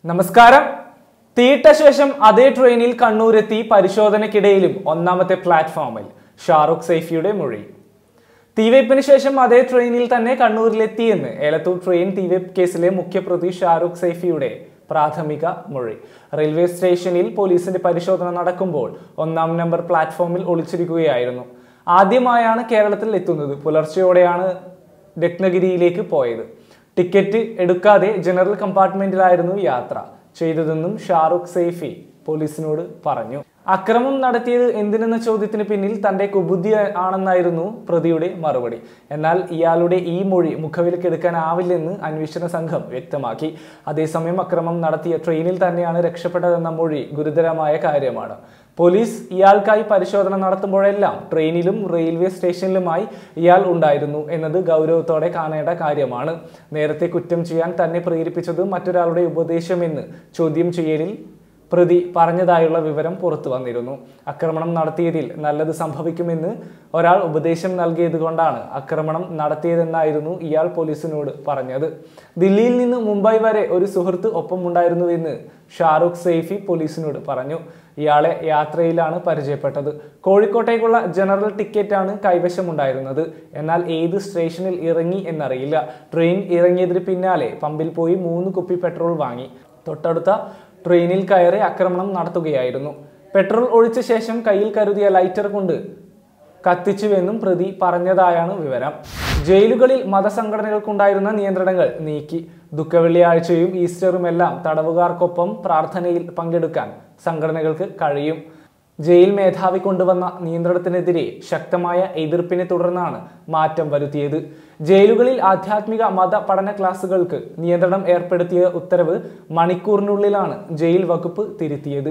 നമസ്കാരം തീയിട്ട ശേഷം അതേ ട്രെയിനിൽ കണ്ണൂരെത്തി പരിശോധനയ്ക്കിടയിലും ഒന്നാമത്തെ പ്ലാറ്റ്ഫോമിൽ ഷാറുഖ് സൈഫിയുടെ മൊഴി തീവയ്പ്പിന് ശേഷം അതേ ട്രെയിനിൽ തന്നെ കണ്ണൂരിലെത്തിയെന്ന് ഏലത്തൂർ ട്രെയിൻ തീവയ്പ് കേസിലെ മുഖ്യപ്രതി ഷാറുഖ് സൈഫിയുടെ പ്രാഥമിക മൊഴി റെയിൽവേ സ്റ്റേഷനിൽ പോലീസിന്റെ പരിശോധന നടക്കുമ്പോൾ ഒന്നാം നമ്പർ പ്ലാറ്റ്ഫോമിൽ ഒളിച്ചിരിക്കുകയായിരുന്നു ആദ്യമായാണ് കേരളത്തിൽ എത്തുന്നത് പുലർച്ചെയോടെയാണ് രത്നഗിരിയിലേക്ക് പോയത് ടിക്കറ്റ് എടുക്കാതെ ജനറൽ കമ്പാർട്ട്മെന്റിലായിരുന്നു യാത്ര ചെയ്തതെന്നും ഷാറുഖ് സൈഫി പോലീസിനോട് പറഞ്ഞു അക്രമം നടത്തിയത് എന്തിനെന്ന ചോദ്യത്തിന് പിന്നിൽ തന്റെ കുബുദ്ധി ആണെന്നായിരുന്നു പ്രതിയുടെ മറുപടി എന്നാൽ ഇയാളുടെ ഈ മൊഴി മുഖവിലക്കെടുക്കാനാവില്ലെന്ന് അന്വേഷണ സംഘം വ്യക്തമാക്കി അതേസമയം അക്രമം നടത്തിയ ട്രെയിനിൽ തന്നെയാണ് രക്ഷപ്പെട്ടതെന്ന മൊഴി ഗുരുതരമായ കാര്യമാണ് പോലീസ് ഇയാൾക്കായി പരിശോധന നടത്തുമ്പോഴെല്ലാം ട്രെയിനിലും റെയിൽവേ സ്റ്റേഷനിലുമായി ഇയാൾ ഉണ്ടായിരുന്നു എന്നത് ഗൗരവത്തോടെ കാണേണ്ട കാര്യമാണ് നേരത്തെ കുറ്റം ചെയ്യാൻ തന്നെ പ്രേരിപ്പിച്ചത് മറ്റൊരാളുടെ ഉപദേശമെന്ന് ചോദ്യം ചെയ്യലിൽ പ്രതി പറഞ്ഞതായുള്ള വിവരം പുറത്തു വന്നിരുന്നു ആക്രമണം നടത്തിയതിൽ നല്ലത് സംഭവിക്കുമെന്ന് ഒരാൾ ഉപദേശം നൽകിയത് കൊണ്ടാണ് ആക്രമണം നടത്തിയതെന്നായിരുന്നു ഇയാൾ പോലീസിനോട് പറഞ്ഞത് ദില്ലിയിൽ നിന്ന് മുംബൈ വരെ ഒരു സുഹൃത്ത് ഒപ്പമുണ്ടായിരുന്നുവെന്ന് ഷാറുഖ് സൈഫി പോലീസിനോട് പറഞ്ഞു ഇയാളെ യാത്രയിലാണ് പരിചയപ്പെട്ടത് കോഴിക്കോട്ടേക്കുള്ള ജനറൽ ടിക്കറ്റാണ് കൈവശമുണ്ടായിരുന്നത് എന്നാൽ ഏത് സ്റ്റേഷനിൽ ഇറങ്ങി എന്നറിയില്ല ട്രെയിൻ ഇറങ്ങിയതിന് പിന്നാലെ പമ്പിൽ പോയി മൂന്ന് കുപ്പി പെട്രോൾ വാങ്ങി തൊട്ടടുത്ത ട്രെയിനിൽ കയറി ആക്രമണം നടത്തുകയായിരുന്നു പെട്രോൾ ഒഴിച്ച ശേഷം കയ്യിൽ കരുതിയ ലൈറ്റർ കൊണ്ട് കത്തിച്ചുവെന്നും പ്രതി പറഞ്ഞതായാണ് വിവരം ജയിലുകളിൽ മതസംഘടനകൾക്കുണ്ടായിരുന്ന നിയന്ത്രണങ്ങൾ നീക്കി ദുഃഖവെള്ളിയാഴ്ചയും ഈസ്റ്ററുമെല്ലാം തടവുകാർക്കൊപ്പം പ്രാർത്ഥനയിൽ പങ്കെടുക്കാൻ സംഘടനകൾക്ക് കഴിയും ജയിൽ മേധാവി കൊണ്ടുവന്ന നിയന്ത്രണത്തിനെതിരെ ശക്തമായ എതിർപ്പിനെ തുടർന്നാണ് മാറ്റം വരുത്തിയത് ജയിലുകളിൽ ആധ്യാത്മിക മത പഠന ക്ലാസുകൾക്ക് നിയന്ത്രണം ഏർപ്പെടുത്തിയ ഉത്തരവ് മണിക്കൂറിനുള്ളിലാണ് ജയിൽ വകുപ്പ് തിരുത്തിയത്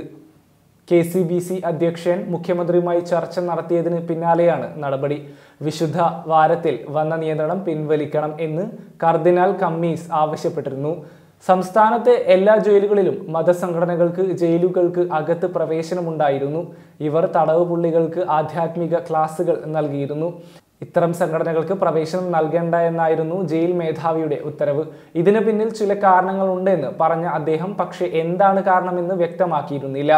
കെ സി ബി സി അധ്യക്ഷൻ മുഖ്യമന്ത്രിയുമായി ചർച്ച നടത്തിയതിന് പിന്നാലെയാണ് നടപടി വിശുദ്ധ വാരത്തിൽ വന്ന നിയന്ത്രണം പിൻവലിക്കണം എന്ന് കർദിനാൾ കമ്മീസ് ആവശ്യപ്പെട്ടിരുന്നു സംസ്ഥാനത്തെ എല്ലാ ജയിലുകളിലും മതസംഘടനകൾക്ക് ജയിലുകൾക്ക് അകത്ത് പ്രവേശനമുണ്ടായിരുന്നു ഇവർ തടവ് പുള്ളികൾക്ക് ആധ്യാത്മിക ക്ലാസുകൾ നൽകിയിരുന്നു ഇത്തരം സംഘടനകൾക്ക് പ്രവേശനം നൽകേണ്ട എന്നായിരുന്നു ജയിൽ മേധാവിയുടെ ഉത്തരവ് ഇതിനു പിന്നിൽ ചില കാരണങ്ങളുണ്ടെന്ന് പറഞ്ഞ അദ്ദേഹം പക്ഷേ എന്താണ് കാരണമെന്ന് വ്യക്തമാക്കിയിരുന്നില്ല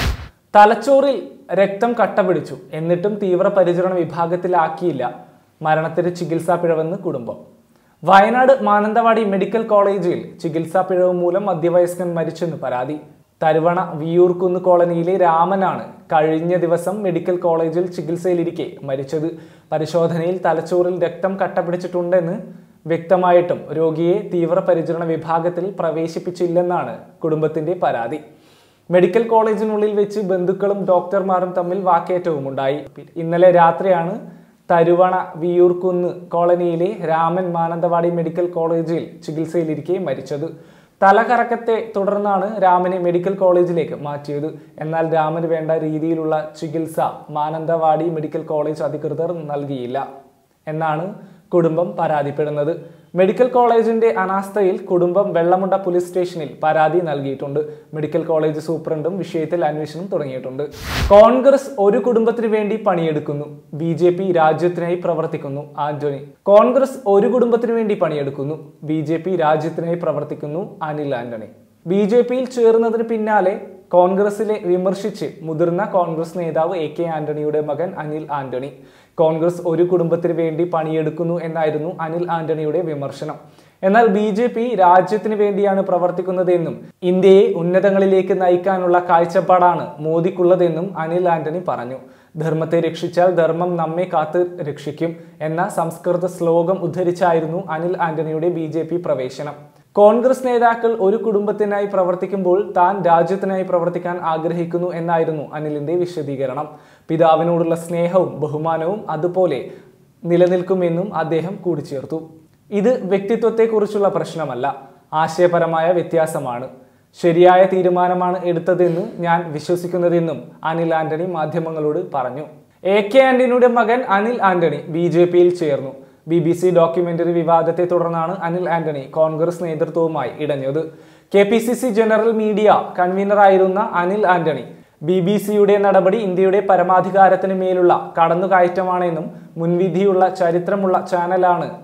തലച്ചോറിൽ രക്തം കട്ട പിടിച്ചു എന്നിട്ടും തീവ്രപരിചരണ വിഭാഗത്തിലാക്കിയില്ല മരണത്തിന് ചികിത്സാ പിഴവെന്ന് കുടുംബം വയനാട് മാനന്തവാടി മെഡിക്കൽ കോളേജിൽ ചികിത്സാ പിഴവ് മൂലം മധ്യവയസ്കൻ മരിച്ചെന്ന് പരാതി തരുവണ വിയൂർക്കുന്ന് കോളനിയിലെ രാമനാണ് കഴിഞ്ഞ ദിവസം മെഡിക്കൽ കോളേജിൽ ചികിത്സയിലിരിക്കെ മരിച്ചത് പരിശോധനയിൽ തലച്ചോറിൽ രക്തം കട്ടപിടിച്ചിട്ടുണ്ടെന്ന് വ്യക്തമായിട്ടും രോഗിയെ തീവ്രപരിചരണ വിഭാഗത്തിൽ പ്രവേശിപ്പിച്ചില്ലെന്നാണ് കുടുംബത്തിന്റെ പരാതി മെഡിക്കൽ കോളേജിനുള്ളിൽ വെച്ച് ബന്ധുക്കളും ഡോക്ടർമാരും തമ്മിൽ വാക്കേറ്റവും ഉണ്ടായി ഇന്നലെ രാത്രിയാണ് തരുവണ വിയൂർക്കുന്ന് കോളനിയിലെ രാമൻ മാനന്തവാടി മെഡിക്കൽ കോളേജിൽ ചികിത്സയിലിരിക്കെ മരിച്ചത് തലകറക്കത്തെ തുടർന്നാണ് രാമനെ മെഡിക്കൽ കോളേജിലേക്ക് മാറ്റിയത് എന്നാൽ രാമന് വേണ്ട രീതിയിലുള്ള ചികിത്സ മാനന്തവാടി മെഡിക്കൽ കോളേജ് അധികൃതർ നൽകിയില്ല എന്നാണ് കുടുംബം പരാതിപ്പെടുന്നത് മെഡിക്കൽ കോളേജിന്റെ അനാസ്ഥയിൽ കുടുംബം വെള്ളമുണ്ട പോലീസ് സ്റ്റേഷനിൽ പരാതി നൽകിയിട്ടുണ്ട് മെഡിക്കൽ കോളേജ് സൂപ്രണ്ടും വിഷയത്തിൽ അന്വേഷണം തുടങ്ങിയിട്ടുണ്ട് കോൺഗ്രസ് ഒരു കുടുംബത്തിന് വേണ്ടി പണിയെടുക്കുന്നു ബി ജെ പി രാജ്യത്തിനായി പ്രവർത്തിക്കുന്നു ആന്റണി കോൺഗ്രസ് ഒരു കുടുംബത്തിന് വേണ്ടി പണിയെടുക്കുന്നു ബി ജെ പി രാജ്യത്തിനായി പ്രവർത്തിക്കുന്നു അനിൽ ആന്റണി ബി ജെ പിയിൽ ചേർന്നതിന് പിന്നാലെ കോൺഗ്രസിലെ വിമർശിച്ച് മുതിർന്ന കോൺഗ്രസ് നേതാവ് എ കെ ആന്റണിയുടെ മകൻ അനിൽ ആന്റണി കോൺഗ്രസ് ഒരു കുടുംബത്തിന് വേണ്ടി പണിയെടുക്കുന്നു എന്നായിരുന്നു അനിൽ ആന്റണിയുടെ വിമർശനം എന്നാൽ ബി ജെ പി രാജ്യത്തിന് വേണ്ടിയാണ് പ്രവർത്തിക്കുന്നതെന്നും ഇന്ത്യയെ ഉന്നതങ്ങളിലേക്ക് നയിക്കാനുള്ള കാഴ്ചപ്പാടാണ് മോദിക്കുള്ളതെന്നും അനിൽ ആന്റണി പറഞ്ഞു ധർമ്മത്തെ രക്ഷിച്ചാൽ ധർമ്മം നമ്മെ കാത്ത് രക്ഷിക്കും എന്ന സംസ്കൃത ശ്ലോകം ഉദ്ധരിച്ചായിരുന്നു അനിൽ ആന്റണിയുടെ ബി പ്രവേശനം കോൺഗ്രസ് നേതാക്കൾ ഒരു കുടുംബത്തിനായി പ്രവർത്തിക്കുമ്പോൾ താൻ രാജ്യത്തിനായി പ്രവർത്തിക്കാൻ ആഗ്രഹിക്കുന്നു എന്നായിരുന്നു അനിലിന്റെ വിശദീകരണം പിതാവിനോടുള്ള സ്നേഹവും ബഹുമാനവും അതുപോലെ നിലനിൽക്കുമെന്നും അദ്ദേഹം കൂട്ടിച്ചേർത്തു ഇത് വ്യക്തിത്വത്തെക്കുറിച്ചുള്ള പ്രശ്നമല്ല ആശയപരമായ വ്യത്യാസമാണ് ശരിയായ തീരുമാനമാണ് എടുത്തതെന്ന് ഞാൻ വിശ്വസിക്കുന്നതെന്നും അനിൽ ആന്റണി മാധ്യമങ്ങളോട് പറഞ്ഞു എ കെ ആന്റണിയുടെ മകൻ അനിൽ ആന്റണി ബി ജെ പിയിൽ ചേർന്നു ബി ബി സി ഡോക്യുമെന്ററി വിവാദത്തെ തുടർന്നാണ് അനിൽ ആന്റണി കോൺഗ്രസ് നേതൃത്വവുമായി ഇടഞ്ഞത് K P C C general media കൺവീനറായിരുന്ന അനിൽ ആന്റണി ബി ബി സിയുടെ നടപടി ഇന്ത്യയുടെ പരമാധികാരത്തിന് മേലുള്ള കടന്നുകയറ്റമാണെന്നും മുൻവിധിയുള്ള ചരിത്രമുള്ള ചാനലാണ്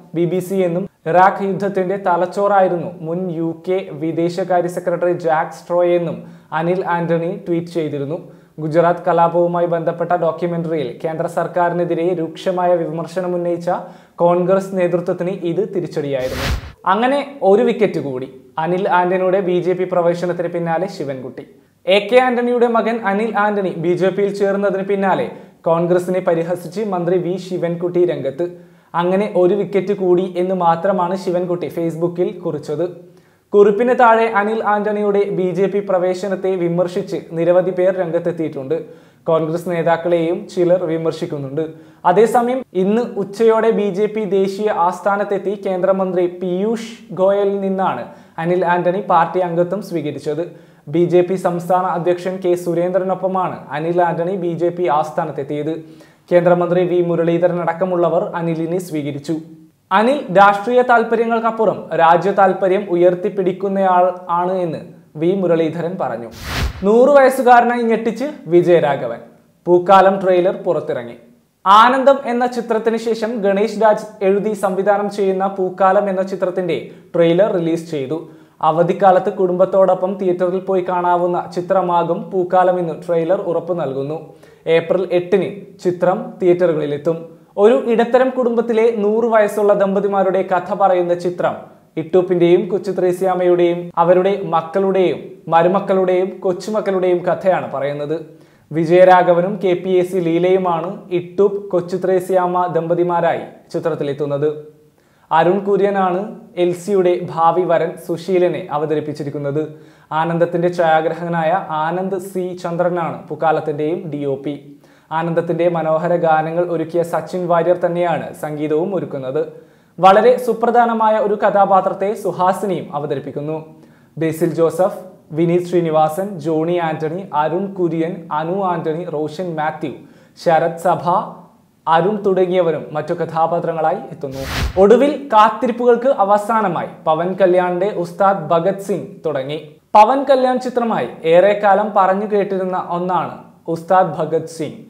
ബി ബി സി എന്നും ഇറാഖ് യുദ്ധത്തിന്റെ തലച്ചോറായിരുന്നു മുൻ യു കെ വിദേശകാര്യ സെക്രട്ടറി ജാക്ക് സ്ട്രോയ് എന്നും അനിൽ ആന്റണി ട്വീറ്റ് ചെയ്തിരുന്നു ഗുജറാത്ത് കലാപവുമായി ബന്ധപ്പെട്ട ഡോക്യുമെന്ററിയിൽ കേന്ദ്ര സർക്കാരിനെതിരെ രൂക്ഷമായ വിമർശനം ഉന്നയിച്ച കോൺഗ്രസ് നേതൃത്വത്തിന് ഇത് തിരിച്ചടിയായിരുന്നു അങ്ങനെ ഒരു വിക്കറ്റ് കൂടി അനിൽ ആന്റണിയുടെ ബി ജെ പി പ്രവേശനത്തിന് പിന്നാലെ ശിവൻകുട്ടി എ കെ ആന്റണിയുടെ മകൻ അനിൽ ആന്റണി ബി ജെ പിയിൽ ചേർന്നതിന് പിന്നാലെ കോൺഗ്രസിനെ പരിഹസിച്ച് മന്ത്രി വി ശിവൻകുട്ടി രംഗത്ത് അങ്ങനെ ഒരു വിക്കറ്റ് കൂടി എന്ന് മാത്രമാണ് ശിവൻകുട്ടി ഫേസ്ബുക്കിൽ കുറിച്ചത് കുറിപ്പിന് താഴെ അനിൽ ആന്റണിയുടെ ബി ജെ പി പ്രവേശനത്തെ വിമർശിച്ച് നിരവധി പേർ രംഗത്തെത്തിയിട്ടുണ്ട് കോൺഗ്രസ് നേതാക്കളെയും ചിലർ വിമർശിക്കുന്നുണ്ട് അതേസമയം ഇന്ന് ഉച്ചയോടെ ബി ജെ പി ദേശീയ ആസ്ഥാനത്തെത്തി കേന്ദ്രമന്ത്രി പീയൂഷ് ഗോയലിൽ നിന്നാണ് അനിൽ ആന്റണി പാർട്ടി അംഗത്വം സ്വീകരിച്ചത് ബി ജെ പി സംസ്ഥാന അധ്യക്ഷൻ കെ സുരേന്ദ്രനൊപ്പമാണ് Anil Antony B J P ആസ്ഥാനത്തെത്തിയത് കേന്ദ്രമന്ത്രി വി മുരളീധരൻ അടക്കമുള്ളവർ അനിലിനെ സ്വീകരിച്ചു അനിൽ രാഷ്ട്രീയ താല്പര്യങ്ങൾക്കപ്പുറം രാജ്യ താല്പര്യം ഉയർത്തിപ്പിടിക്കുന്നയാൾ ആണ് എന്ന് വി മുരളീധരൻ പറഞ്ഞു നൂറു വയസ്സുകാരനായി ഞെട്ടിച്ച് വിജയരാഘവൻ പൂക്കാലം ട്രെയിലർ പുറത്തിറങ്ങി ആനന്ദം എന്ന ചിത്രത്തിന് ശേഷം ഗണേഷ് രാജ് എഴുതി സംവിധാനം ചെയ്യുന്ന പൂക്കാലം എന്ന ചിത്രത്തിന്റെ ട്രെയിലർ റിലീസ് ചെയ്തു അവധിക്കാലത്ത് കുടുംബത്തോടൊപ്പം തിയേറ്ററിൽ പോയി കാണാവുന്ന ചിത്രമാകും പൂക്കാലം എന്ന് ട്രെയിലർ ഉറപ്പു നൽകുന്നു ഏപ്രിൽ എട്ടിന് ചിത്രം തിയേറ്ററുകളിലെത്തും ഒരു ഇടത്തരം കുടുംബത്തിലെ നൂറ് വയസ്സുള്ള ദമ്പതിമാരുടെ കഥ പറയുന്ന ചിത്രം ഇട്ടൂപ്പിന്റെയും കൊച്ചു ത്രേസ്യാമയുടെയും അവരുടെ മക്കളുടെയും മരുമക്കളുടെയും കൊച്ചുമക്കളുടെയും കഥയാണ് പറയുന്നത് വിജയരാഘവനും കെ പി എസ് സി ലീലയുമാണ് ഇട്ടൂപ്പ് കൊച്ചു ത്രേസ്യാമ ദമ്പതിമാരായി ചിത്രത്തിലെത്തുന്നത് അരുൺ കുര്യനാണ് എൽ സിയുടെ ഭാവി വരൻ സുശീലനെ അവതരിപ്പിച്ചിരിക്കുന്നത് ആനന്ദത്തിന്റെ ഛായാഗ്രഹകനായ ആനന്ദ് സി ചന്ദ്രനാണ് പുക്കാലത്തിന്റെയും ഡി ഒ പി ആനന്ദത്തിന്റെ മനോഹര ഗാനങ്ങൾ ഒരുക്കിയ സച്ചിൻ വാര്യർ തന്നെയാണ് സംഗീതവും ഒരുക്കുന്നത് വളരെ സുപ്രധാനമായ ഒരു കഥാപാത്രത്തെ സുഹാസിനിയും അവതരിപ്പിക്കുന്നു ബേസിൽ ജോസഫ് വിനീത് ശ്രീനിവാസൻ ജോണി ആന്റണി അരുൺ കുര്യൻ അനു ആന്റണി റോഷൻ മാത്യു ശരത് സഭ അരുൺ തുടങ്ങിയവരും മറ്റു കഥാപാത്രങ്ങളായി എത്തുന്നു ഒടുവിൽ കാത്തിരിപ്പുകൾക്ക് അവസാനമായി പവൻ കല്യാണിന്റെ ഉസ്താദ് ഭഗത് സിംഗ് തുടങ്ങി പവൻ കല്യാൺ ചിത്രമായി ഏറെക്കാലം പറഞ്ഞു കേട്ടിരുന്ന ഒന്നാണ് ഉസ്താദ് ഭഗത് സിംഗ്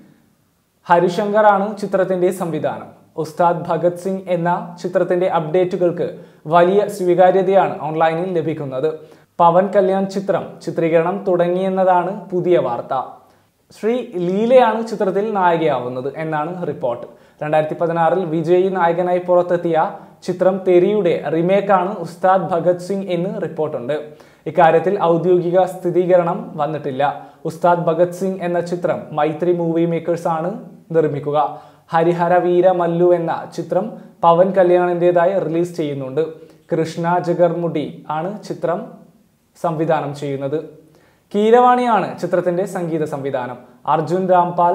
ഹരിശങ്കറാണ് ചിത്രത്തിന്റെ സംവിധാനം ഉസ്താദ് ഭഗത് സിംഗ് എന്ന ചിത്രത്തിന്റെ അപ്ഡേറ്റുകൾക്ക് വലിയ സ്വീകാര്യതയാണ് ഓൺലൈനിൽ ലഭിക്കുന്നത് പവൻ കല്യാൺ ചിത്രം ചിത്രീകരണം തുടങ്ങിയെന്നതാണ് പുതിയ വാർത്ത ശ്രീ ലീലയാണ് ചിത്രത്തിൽ നായികയാവുന്നത് എന്നാണ് റിപ്പോർട്ട് രണ്ടായിരത്തി പതിനാറിൽ വിജയ് നായകനായി പുറത്തെത്തിയ ചിത്രം തെരിയുടെ റിമേക്കാണ് ഉസ്താദ് ഭഗത് സിംഗ് എന്ന് റിപ്പോർട്ടുണ്ട് ഇക്കാര്യത്തിൽ ഔദ്യോഗിക സ്ഥിരീകരണം വന്നിട്ടില്ല ഉസ്താദ് ഭഗത് സിംഗ് എന്ന ചിത്രം മൈത്രി മൂവി മേക്കേഴ്സ് ആണ് നിർമ്മിക്കുക ഹരിഹര വീര മല്ലു എന്ന ചിത്രം പവൻ കല്യാണിൻ്റെതായി റിലീസ് ചെയ്യുന്നുണ്ട് കൃഷ്ണ ജഗർമുടി ആണ് ചിത്രം സംവിധാനം ചെയ്യുന്നത് കീരവാണിയാണ് ചിത്രത്തിന്റെ സംഗീത സംവിധാനം അർജുൻ രാംപാൽ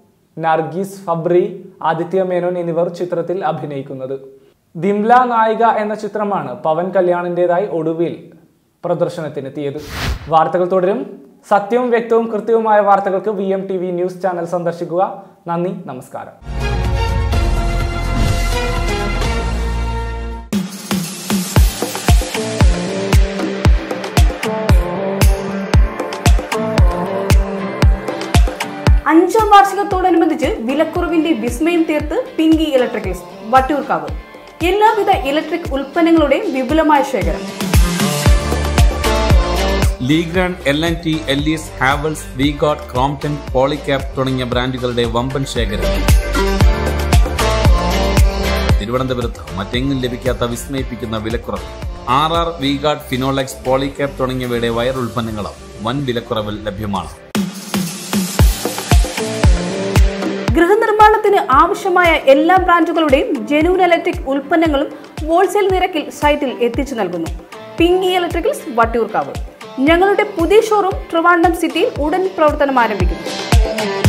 നർഗീസ് ഫബ്രി ആദിത്യ മേനോൻ എന്നിവർ ചിത്രത്തിൽ അഭിനയിക്കുന്നത് ദിംല നായിക എന്ന ചിത്രമാണ് പവൻ കല്യാണിൻ്റെതായി ഒടുവിൽ പ്രദർശനത്തിനെത്തിയത് വാർത്തകൾ തുടരും സത്യവും വ്യക്തവും കൃത്യവുമായ വാർത്തകൾക്ക് V M T V news channel സന്ദർശിക്കുക നന്ദി നമസ്കാരം അഞ്ചാം വാർഷികത്തോടനുബന്ധിച്ച് വിലക്കുറവിന്റെ വിസ്മയം തീർത്ത് പിങ്കി ഇലക്ട്രിക്കൽസ് വട്ടിയൂർക്കാവ് എല്ലാവിധ ഇലക്ട്രിക് ഉൽപ്പന്നങ്ങളുടെയും വിപുലമായ ശേഖരം ലീഗ്രാൻ എൽ എൻ ടി എല്ലീസ് ഹാവൽസ് വിഗോട്ട് ക്രോംപ്ടൺ പോളിക്യാപ് തുടങ്ങിയ ബ്രാൻഡുകളുടെ വമ്പൻ ശേഖരം തിരുവനന്തപുരത്ത് മറ്റെങ്ങും ലഭിക്കാത്ത വിസ്മയിപ്പിക്കുന്ന വിലക്കുറവ് ആർ ആർ വിഗാർഡ് ഫിനോളെക്സ് പോളിക്യാപ് തുടങ്ങിയവയുടെ വയർ ഉൽപ്പന്നങ്ങളും വൻ വിലക്കുറവിൽ ലഭ്യമാണ് ഗൃഹനിർമ്മാണത്തിന് ആവശ്യമായ എല്ലാ ബ്രാൻഡുകളുടെയും ജെനുവൻ ഇലക്ട്രിക് ഉൽപ്പന്നങ്ങളും ഹോൾസെയിൽ നിരക്കിൽ സൈറ്റിൽ എത്തിച്ചു നൽകുന്നു പിങ്കി ഇലക്ട്രിക്കൽസ് വട്ടിയൂർക്കാവ് ഞങ്ങളുടെ പുതിയ ഷോറൂം ട്രിവാൻഡം സിറ്റിയിൽ ഉടൻ പ്രവർത്തനം ആരംഭിക്കുന്നു